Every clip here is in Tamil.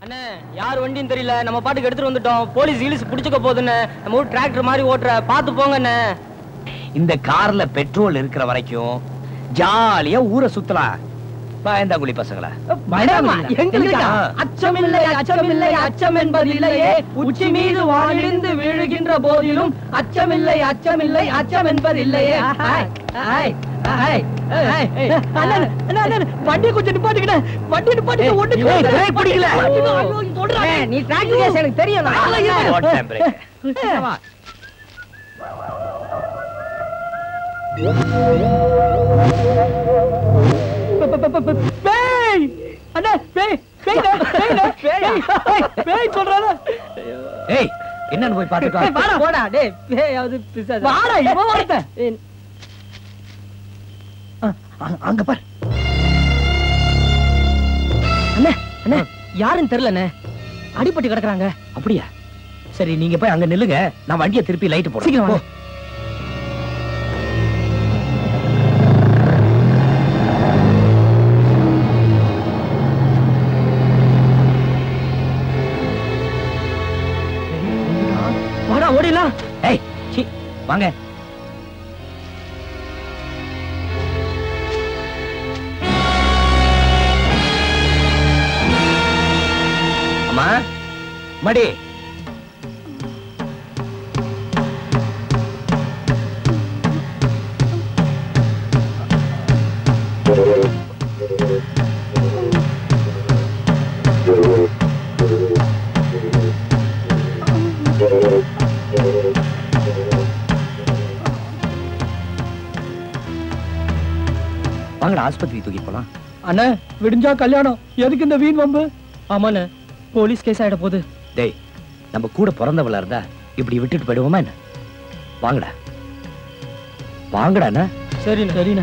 அண்ணே யார் வண்டின்னு தெரியல நம்ம பாட்டுக்கு எடுத்துட்டு வந்துட்டோம் போலீஸ் இலிஸ் புடிச்சுக்க போகுதுன்னு நம்ம ஊர் டிராக்டர் மாதிரி ஓட்டுற பாத்து போங்க அண்ணே இந்த கார்ல பெட்ரோல் இருக்கிற வரைக்கும் ஜாலியா ஊரை சுத்தலாம் பயந்தாங்குழி பசங்களா எங்களுக்கா அச்சமில்லை அச்சமில்லை அச்சம் என்பது இல்லையே உச்சி மீது வாழிந்து விழுகின்ற போதிலும் அச்சமில்லை அச்சமில்லை அச்சம் என்பது இல்லையே வண்டி கொஞ்சம் நிப்பாட்டுக்கிட்டேன் வண்டி நிப்பாட்டி ஏய், brake பிடிக்கல. நீ டிராக்டர் கேஸ் எனக்கு தெரியும் போட்டேன் break. பேய் அண்ணா பேய் பேய் பேய் பேய் சொல்றானே ஏய் என்னன்னு போய் பாத்துக்கலாம் வாடா போடா டேய் பேயாவது பிசாசு வாடா இவன் வாடா அங்க பாரு அண்ணே அண்ணே யாருன்னு தெரியலண்ணே அடிபட்டு கிடக்குறாங்க அப்படியா சரி நீங்க போய் அங்க நில்லுங்க நான் வண்டியை திருப்பி லைட் போடுறேன் சீக்கிரம் போ. வாங்க. வாடா ஓடிடலாம் ஏய் சீ வாங்க அம்மா மடி வாங்கடா ஆஸ்பத்திரி தூக்கி போலாம் அண்ணே விடிஞ்சா கல்யாணம் எதுக்கு இந்த வீண் வம்பு ஆமாண்ணே போலீஸ் கேஸ் ஆயிட போகுது டேய் நம்ம கூட பிறந்தவளா இருந்தா இப்படி விட்டுட்டு போயிடுவோமா என்ன வாங்கடா வாங்கடா என்ன சரிண்ணே சரிண்ணே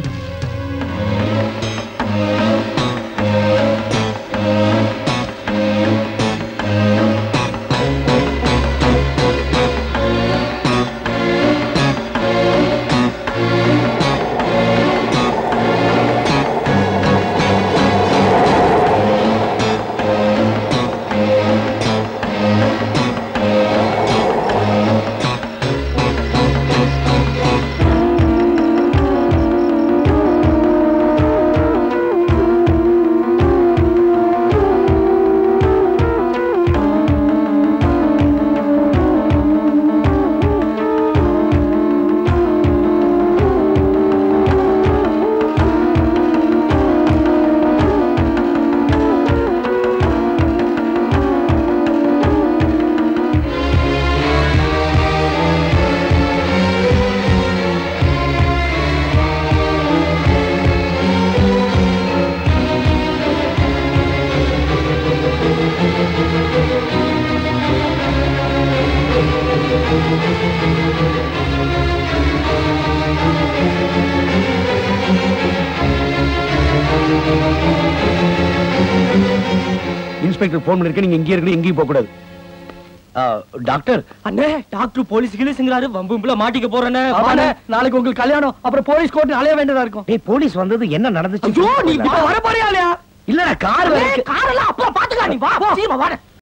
இன்ஸ்பெக்டர் போன் பண்ணிருக்கேன் நீங்க இங்கே இருக்கணும் எங்கேயும் போக கூடாது டாக்டர் அண்ணே டாக்டர் போலீஸ் கிளீஸுங்கிறாரு வம்புல மாட்டிக்க போறேன்னு ஆமாண்ணே. நாளைக்கு உங்களுக்கு கல்யாணம் அப்புறம் போலீஸ் கோர்ட் அலைய வேண்டியதா இருக்கும் டேய் போலீஸ் வந்தது என்ன நடந்துச்சு ஐயோ நீ இப்ப வர போறியா இல்லையா இல்ல கார் காரெல்லாம் அப்புறம் பாத்துக்கலாம் நீ வா சீக்கிரம் வாடா